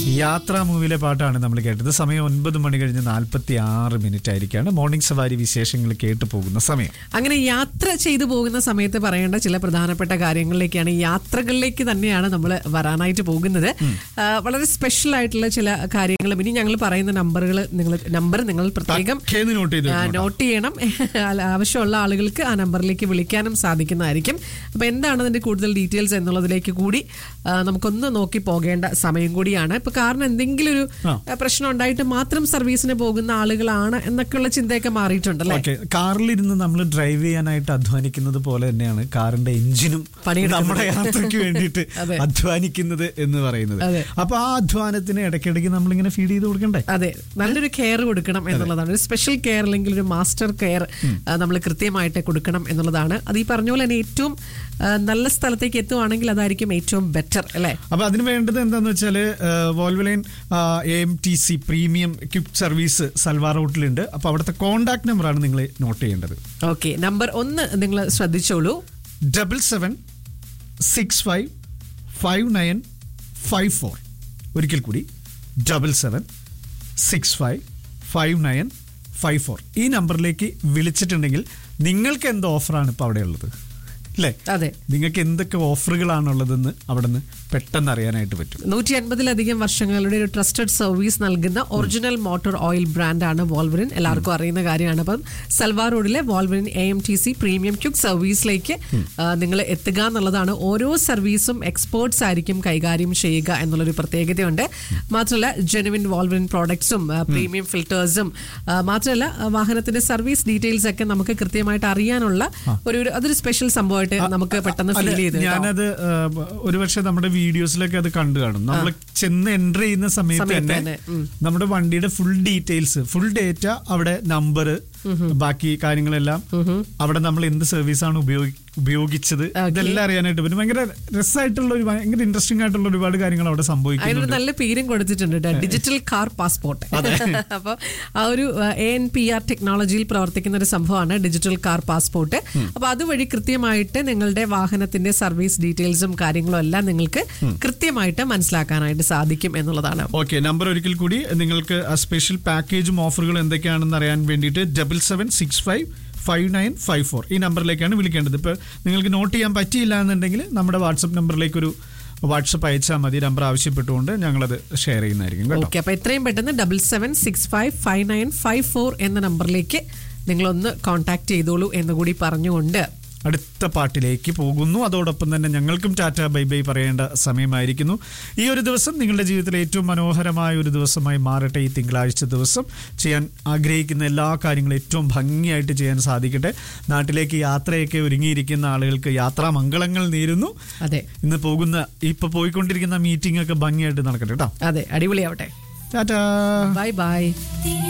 യാത്രാ മൂവിയിലെ പാട്ടാണ് നമ്മൾ കേട്ടത് സമയം ഒൻപത് മണി കഴിഞ്ഞ് നാൽപ്പത്തി ആറ് മിനിറ്റ് ആയിരിക്കാണ് മോർണിംഗ് സവാരി വിശേഷങ്ങൾ കേട്ടു പോകുന്ന സമയം അങ്ങനെ യാത്ര ചെയ്തു പോകുന്ന സമയത്ത് പറയേണ്ട ചില പ്രധാനപ്പെട്ട കാര്യങ്ങളിലേക്കാണ് യാത്രകളിലേക്ക് തന്നെയാണ് നമ്മൾ വരാനായിട്ട് പോകുന്നത് ആ, വളരെ സ്പെഷ്യൽ ആയിട്ടുള്ള ചില കാര്യങ്ങളും ഇനി ഞങ്ങൾ പറയുന്ന നമ്പറുകൾ നിങ്ങൾ നമ്പർ നിങ്ങൾ പ്രത്യേകം കേന്ന് നോട്ട് ചെയ്ത് ആ, നോട്ട് ചെയ്യണം അല്ല, ആവശ്യമുള്ള ആളുകൾക്ക് ആ നമ്പറിലേക്ക് വിളിക്കാനും സാധിക്കുന്നതായിരിക്കും അപ്പൊ എന്താണ് അതിന്റെ കൂടുതൽ ഡീറ്റെയിൽസ് എന്നുള്ളതിലേക്ക് കൂടി ആ, നമുക്കൊന്ന് നോക്കി പോകേണ്ട സമയം കൂടിയാണ് ഇപ്പൊ കാരണം എന്തെങ്കിലും ഒരു ആ. ആ, പ്രശ്നം ഉണ്ടായിട്ട് മാത്രം സർവീസിന് പോകുന്ന ആളുകളാണ് എന്നൊക്കെയുള്ള ചിന്തയൊക്കെ മാറിയിട്ടുണ്ടല്ലേ ഓക്കെ കാറിലിരുന്ന് നമ്മൾ ഡ്രൈവ് ചെയ്യാനായിട്ട് അധ്വാനിക്കുന്നത് പോലെ തന്നെയാണ് കാറിന്റെ എഞ്ചിനും പണിയെടുക്കുന്നത്. നമ്മുടെ യാത്രയ്ക്ക് വേണ്ടിയിട്ട് അതെ. അധ്വാനിക്കുന്നത് എന്ന് പറയുന്നത് അതെ. അപ്പൊ ആ അധ്വാനത്തിന് ഇടയ്ക്കിടയ്ക്ക് നമ്മളിങ്ങനെ ഫീഡ് ചെയ്ത് കൊടുക്കണ്ടേ അതെ നല്ലൊരു കെയർ കൊടുക്കണം എന്നുള്ളതാണ് ഒരു സ്പെഷ്യൽ കെയർ അല്ലെങ്കിൽ ഒരു മാസ്റ്റർ കെയർ നമ്മൾ കൃത്യമായിട്ട് കൊടുക്കണം എന്നുള്ളതാണ് അത് ഈ പറഞ്ഞ പോലെ തന്നെ ഏറ്റവും ആ, നല്ല സ്ഥലത്തേക്ക് എത്തുവാണെങ്കിൽ അതായിരിക്കും ഏറ്റവും ബെറ്റർ അല്ലേ അപ്പൊ അതിന് വേണ്ടത് എന്താന്ന് വെച്ചാല് Wolverine A M T C premium quick service സൽവാർ റൂട്ടിലുണ്ട് അപ്പൊ അവിടുത്തെ കോൺടാക്ട് നമ്പറാണ് നിങ്ങൾ നോട്ട് ചെയ്യേണ്ടത് ഓക്കെ നമ്പർ ഒന്ന് നിങ്ങൾ ശ്രദ്ധിച്ചോളൂ double seven six five five nine five four ഒരിക്കൽ കൂടി double seven six five five nine five four ഈ നമ്പറിലേക്ക് വിളിച്ചിട്ടുണ്ടെങ്കിൽ നിങ്ങൾക്ക് എന്ത് ഓഫറാണ് ഇപ്പോൾ അവിടെ ഉള്ളത് അല്ലേ അതെ നിങ്ങൾക്ക് എന്തൊക്കെ ഓഫറുകളാണുള്ളതെന്ന് അവിടെ നിന്ന് പെട്ടെന്ന് അറിയാനായിട്ട് പറ്റും നൂറ്റി അൻപതിലധികം വർഷങ്ങളുടെ ഒരു ട്രസ്റ്റഡ് സർവീസ് നൽകുന്ന ഒറിജിനൽ മോട്ടോർ ഓയിൽ ബ്രാൻഡാണ് വോൾവറിൻ എല്ലാവർക്കും അറിയുന്ന കാര്യമാണ് അപ്പം സൽവാർ റോഡിലെ Wolverine A M T C premium quick സർവീസിലേക്ക് നിങ്ങൾ എത്തുക എന്നുള്ളതാണ് ഓരോ സർവീസും എക്സ്പേർട്സ് ആയിരിക്കും കൈകാര്യം ചെയ്യുക എന്നുള്ളൊരു പ്രത്യേകതയുണ്ട് മാത്രമല്ല ജെനുവിൻ വോൾവറിൻ പ്രോഡക്ട്സും പ്രീമിയം ഫിൽറ്റേഴ്സും മാത്രമല്ല ആ, വാഹനത്തിന്റെ സർവീസ് ഡീറ്റെയിൽസ് ഒക്കെ നമുക്ക് കൃത്യമായിട്ട് അറിയാനുള്ള ഒരു ഒരു- അതൊരു സ്പെഷ്യൽ സംഭവമായിട്ട് നമുക്ക് പെട്ടെന്ന് അല്ല, ഫീൽ ചെയ്ത് കേട്ടോ. ഞാനത് ആ, ഒരുപക്ഷെ നമ്മുടെ വീഡിയോസിലൊക്കെ അത് കണ്ടു കാണും നമ്മൾ ചെന്ന് എൻ്റർ ചെയ്യുന്ന സമയത്ത് സമയത്ത് തന്നെ തന്നെ, ഉം. നമ്മുടെ വണ്ടിയുടെ ഫുൾ ഡീറ്റെയിൽസ് ഫുൾ ഡേറ്റ അവിടെ നമ്പർ ബാക്കി കാര്യങ്ങളെല്ലാം അവിടെ നമ്മൾ എന്ത് സർവീസാണ് ഉപയോഗി ഉപയോഗിച്ചത് ഇതെല്ലാം അറിയാനായിട്ട് പറ്റും ഭയങ്കര രസമായിട്ടുള്ള ഒരു ഭയങ്കര ഇൻട്രസ്റ്റിംഗ് ആയിട്ടുള്ള ഒരുപാട് കാര്യങ്ങൾ അവിടെ അതിനൊരു സംഭവിക്കുന്നുണ്ട് നല്ല പേരും കൊടുത്തിട്ടുണ്ട് ട്ടോ. ഡിജിറ്റൽ കാർ പാസ്പോർട്ട് അപ്പോൾ ആ ഒരു എ എൻ പി ആർ ടെക്നോളജിയിൽ പ്രവർത്തിക്കുന്ന ഒരു സംഭവമാണ് ഡിജിറ്റൽ കാർ പാസ്പോർട്ട് അപ്പൊ അതുവഴി കൃത്യമായിട്ട് നിങ്ങളുടെ വാഹനത്തിന്റെ സർവീസ് ഡീറ്റെയിൽസും കാര്യങ്ങളും എല്ലാം നിങ്ങൾക്ക് കൃത്യമായിട്ട് മനസ്സിലാക്കാനായിട്ട് സാധിക്കും എന്നുള്ളതാണ് ഓക്കെ നമ്പർ ഒരിക്കൽ കൂടി നിങ്ങൾക്ക് ആ സ്പെഷ്യൽ പാക്കേജും ഓഫറുകളും എന്തൊക്കെയാണെന്ന് അറിയാൻ വേണ്ടിയിട്ട് double seven six five five nine five four ഈ നമ്പറിലേക്കാണ് വിളിക്കേണ്ടത് ഇപ്പോൾ നിങ്ങൾക്ക് നോട്ട് ചെയ്യാൻ പറ്റിയില്ല എന്നുണ്ടെങ്കിൽ നമ്മുടെ വാട്സപ്പ് നമ്പറിലേക്ക് ഒരു വാട്സപ്പ് അയച്ചാൽ മതി നമ്പർ ആവശ്യപ്പെട്ടുകൊണ്ട് ഞങ്ങളത് ഷെയർ ചെയ്യുന്നതായിരിക്കും കേട്ടോ ഓക്കെ അപ്പൊ എത്രയും പെട്ടെന്ന് double seven six five five nine five four എന്ന നമ്പറിലേക്ക് നിങ്ങളൊന്ന് കോൺടാക്ട് ചെയ്തോളൂ എന്ന് കൂടി പറഞ്ഞുകൊണ്ട് അടുത്ത പാട്ടിലേക്ക് പോകുന്നു അതോടൊപ്പം തന്നെ ഞങ്ങൾക്കും ടാറ്റ ബൈ ബൈ പറയേണ്ട സമയമായിരിക്കുന്നു ഈ ഒരു ദിവസം നിങ്ങളുടെ ജീവിതത്തിലെ ഏറ്റവും മനോഹരമായ ഒരു ദിവസമായി മാറട്ടെ ഈ തിങ്കളാഴ്ച ദിവസം ചെയ്യാൻ ആഗ്രഹിക്കുന്ന എല്ലാ കാര്യങ്ങളും ഏറ്റവും ഭംഗിയായിട്ട് ചെയ്യാൻ സാധിക്കട്ടെ നാട്ടിലേക്ക് യാത്രയൊക്കെ ഒരുങ്ങിയിരിക്കുന്ന ആളുകൾക്ക് യാത്രാ മംഗളങ്ങൾ നേരുന്നു അതെ ഇന്ന് പോകുന്ന ഇപ്പൊ പോയിക്കൊണ്ടിരിക്കുന്ന മീറ്റിംഗ് ഒക്കെ ഭംഗിയായിട്ട് നടക്കട്ടെ കേട്ടോ അതെ അടിപൊളിയാവട്ടെ ടാറ്റാ ബൈ ബൈ तेरे